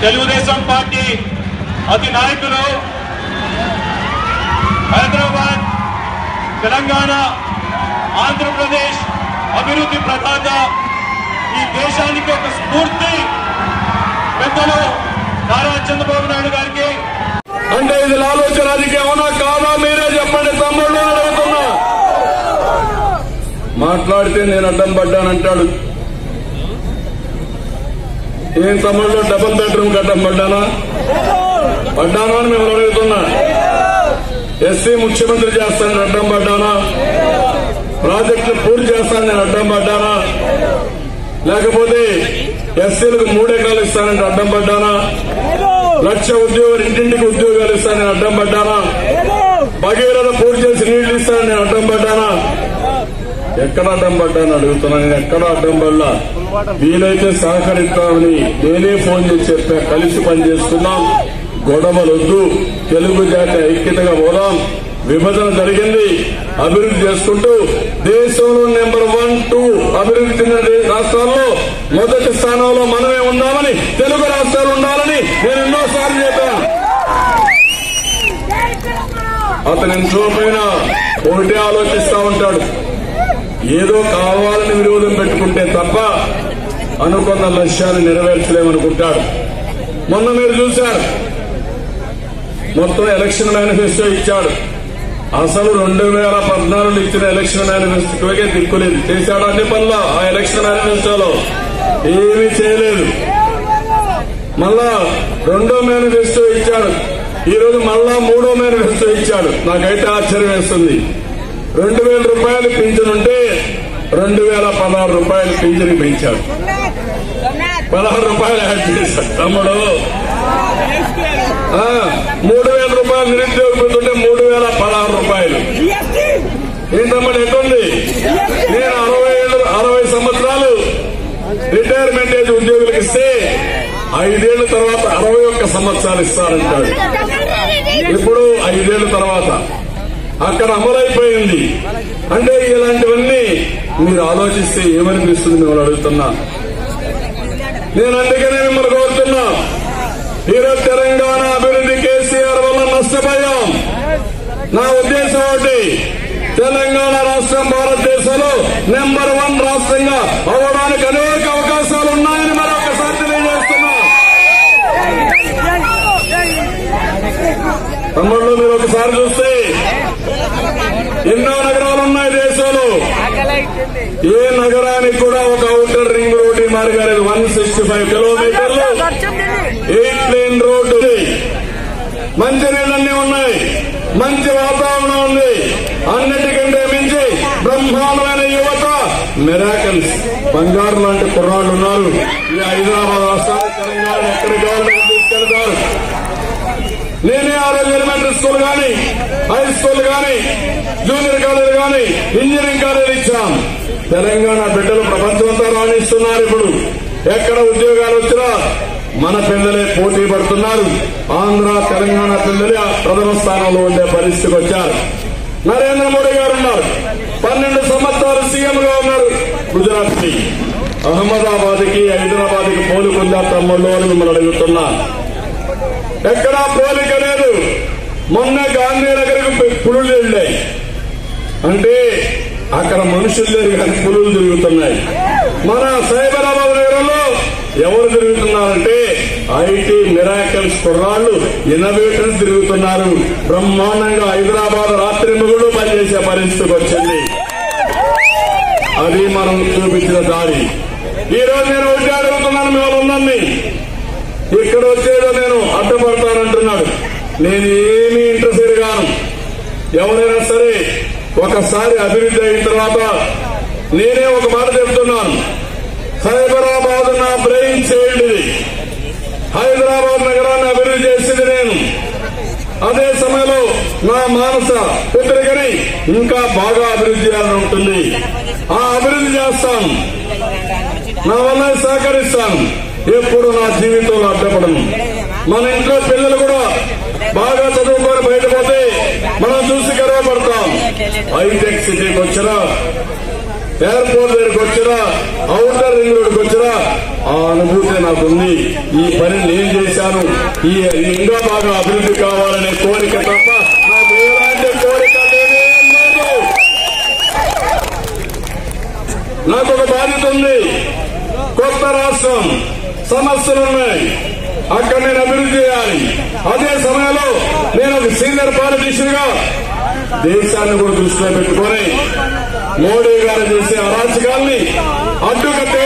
Telugu Desam party అతి నాయకులు హైదరాబాద్ తెలంగాణ ఆంధ్రప్రదేశ్ అభివృద్ధి ప్రదాత ఈ దేశానికి ఒక స్ఫూర్తి పెద్దలు నారా చంద్రబాబు నాయుడు గారికి అంటే ఇది ఆలోచన రాజకీయం అవునా కాదా మీరే చెప్పండి తమ్ముళ్ళు అని అడుగుతున్నా మాట్లాడితే నేను అడ్డం పడ్డానంటాడు ఏం తమ్ముళ్ళు డబుల్ బెడ్రూమ్ అడ్డం పడ్డానా పడ్డానా అని మిమ్మల్ని అడుగుతున్నా ఎస్సీ ముఖ్యమంత్రి చేస్తానని అడ్డం పడ్డానా ప్రాజెక్టులు పూర్తి చేస్తానని నేను అడ్డం పడ్డానా లేకపోతే ఎస్సీలకు మూడు ఎకరాలు ఇస్తానంటే అడ్డం పడ్డానా లక్ష ఉద్యోగులు ఇంటింటికి ఉద్యోగాలు ఇస్తానని అడ్డం పడ్డానా భగీరథ పూర్తి చేసి నీళ్లు ఇస్తానని నేను అడ్డం పడ్డానా ఎక్కడ అడ్డం పడ్డాను అడుగుతున్నా నేను ఎక్కడ అడ్డం పడ్డా వీలైతే సహకరిస్తామని నేనే ఫోన్ చేసి చెప్పా కలిసి పనిచేస్తున్నాం గొడవలొద్దు తెలుగు జాతి ఐక్యతగా పోదాం విభజన జరిగింది అభివృద్ధి చేసుకుంటూ దేశంలో నెంబర్ వన్ టూ అభివృద్ధి చెందిన దే- రాష్ట్రాల్లో మొదటి స్థానంలో మనమే ఉండాలని తెలుగు రాష్ట్రాలు ఉండాలని నేను ఎన్నోసార్లు చెప్పాను అతని ఇంట్లో పైన ఒకటే ఆలోచిస్తా ఉంటాడు ఏదో కావాలని విరోధం పెట్టుకుంటే తప్ప అనుకున్న లక్ష్యాన్ని నెరవేర్చలేమనుకుంటాడు మొన్న మీరు చూశారు మొత్తం ఎలక్షన్ మేనిఫెస్టో ఇచ్చాడు అసలు రెండు వేల పద్నాలుగు ఇచ్చిన ఎలక్షన్ మేనిఫెస్టోకే దిక్కులేదు చేశాడు అన్ని పనులు ఆ ఎలక్షన్ మేనిఫెస్టోలో ఏమీ చేయలేదు మళ్ళా రెండో మేనిఫెస్టో ఇచ్చాడు ఈ రోజు మళ్ళా మూడో మేనిఫెస్టో ఇచ్చాడు నాకైతే ఆశ్చర్యం వేస్తుంది రెండు వేల రూపాయలు పింఛనుంటే రెండు వేల పదహారు రూపాయలు పింఛను పెంచాడు పదహారు రూపాయలు యాడ్ చేశాడు తమ్ముడు ఆ, మూడు వేల రూపాయలు నిరుద్యోగ పెడుతుంటే మూడు వేల పదహారు రూపాయలు ఏంటమ్మా ఎట్టుంది నేను అరవై ఏళ్ళు అరవై సంవత్సరాలు రిటైర్మెంట్ ఏజ్ ఉద్యోగులకు ఇస్తే ఐదేళ్ల తర్వాత అరవై ఒక్క సంవత్సరాలు ఇస్తారంటాడు ఇప్పుడు ఐదేళ్ల తర్వాత అక్కడ అమలైపోయింది అంటే ఇలాంటివన్నీ మీరు ఆలోచిస్తే ఏమనిపిస్తుంది మిమ్మల్ని అడుగుతున్నా నేను అందుకనే మిమ్మల్ని కోరుతున్నా ఈరోజు తెలంగాణ అభివృద్ధి కేసీఆర్ వల్ల నష్టపోయాం నా ఉద్దేశం ఒకటి తెలంగాణ రాష్ట్రం భారతదేశంలో నెంబర్ వన్ రాష్ట్రంగా అవడానికి అనేక అవకాశాలు ఉన్నాయని మరొకసారి తెలియజేస్తున్నా తమ్ముళ్ళు మీరు ఒకసారి చూస్తే ఎన్నో నగరాలు ఉన్నాయి దేశంలో ఏ నగరానికి కూడా ఒక అవుటర్ రింగ్ రోడ్డు మార్గాలేదు వన్ సిక్స్టీ ఫైవ్ కిలోమీటర్లు ఎయిట్ లేన్ రోడ్డు ఉంది. మంచి నీళ్ళన్నీ ఉన్నాయి మంచి వాతావరణం ఉంది అన్నిటికంటే మించి బ్రహ్మాండమైన యువత మెరాకల్స్ బంగారు లాంటి కుర్రాళ్ళు ఉన్నారు ఈ హైదరాబాద్ రాష్ట్రాన్ని తెలంగాణ ఎక్కడికి కావాలంటే తీసుకెళ్తారు నేనే ఆ రోజు ఎలిమెంటరీ స్కూల్ గాని హై స్కూల్ గాని జూనియర్ కాలేజ్ గాని ఇంజనీరింగ్ కాలేజ్ ఇచ్చాం తెలంగాణ బిడ్డలు ప్రపంచమంతా రాణిస్తున్నారు ఇప్పుడు ఎక్కడ ఉద్యోగాలు వచ్చినా మన పిల్లలే పోటీ పడుతున్నారు ఆంధ్ర తెలంగాణ పిల్లలే ఆ ప్రథమ స్థానంలో ఉండే పరిస్థితికి వచ్చారు నరేంద్ర మోడీ గారు ఉన్నారు పన్నెండు సంవత్సరాలు సీఎం గా ఉన్నారు గుజరాత్ కి అహ్మదాబాద్ కి హైదరాబాద్ కి పోలుకుందా తమ్ముళ్ళు అని మిమ్మల్ని అడుగుతున్నా ఎక్కడా పోలిక లేదు మొన్న గాంధీనగర్కి పులులు వెళ్ళాయి అంటే అక్కడ మనుషులు లేరు కానీ పులులు తిరుగుతున్నాయి మన సైబరాబాద్ నగరంలో ఎవరు తిరుగుతున్నారంటే ఐటీ మిరాకల్స్ కుర్రాళ్ళు ఇన్నోవేటర్స్ తిరుగుతున్నారు బ్రహ్మాండంగా హైదరాబాద్ రాత్రి మొగుడు పనిచేసే పరిస్థితికి వచ్చింది అది మనం చూపించిన దారి ఈ రోజు నేను ఒకటి అడుగుతున్నాను మేము ఉందండి ఇక్కడ వచ్చేదో నేను అడ్డపడతానంటున్నాడు నేను ఏమీ ఇంట్రెస్టెడ్ గాను ఎవరైనా సరే ఒకసారి అభివృద్ధి అయిన తర్వాత నేనే ఒక మాట చెప్తున్నాను హైదరాబాద్ నా బ్రెయిన్ చైల్డ్ ఇది హైదరాబాద్ నగరాన్ని అభివృద్ధి చేసింది నేను అదే సమయంలో నా మానస పుత్రికని ఇంకా బాగా అభివృద్ధి చేయాలని ఉంటుంది ఆ అభివృద్ధి చేస్తాను నా వల్ల సహకరిస్తాను ఎప్పుడు నా జీవితంలో అడ్డపడను మన ఇంట్లో పిల్లలు కూడా బాగా చదువుకొని బయటపోతే మనం చూసి గర్వపడతాం హైటెక్ సిటీకి వచ్చిన ఎయిర్పోర్ట్ దగ్గరికి వచ్చినా అవుటర్ రింగ్ రోడ్కి వచ్చినా ఆ అనుభూతి నాకుంది ఈ పని నేను చేశాను ఈ ఇంకా బాగా అభివృద్ధి కావాలనే కోరిక తప్ప నాకు ఎలాంటి కోరిక లేనే లేదు నాకు ఒక బాధ్యత ఉంది కొత్త రాష్ట్రం సమస్యలు ఉన్నాయి అక్కడ నేను అభివృద్ధి చేయాలి అదే సమయంలో నేను ఒక సీనియర్ పాలిటీషియన్ గా దేశాన్ని కూడా దృష్టిలో పెట్టుకొని మోడీ గారు చేసే అరాచకాల్ని అడ్డుకట్టే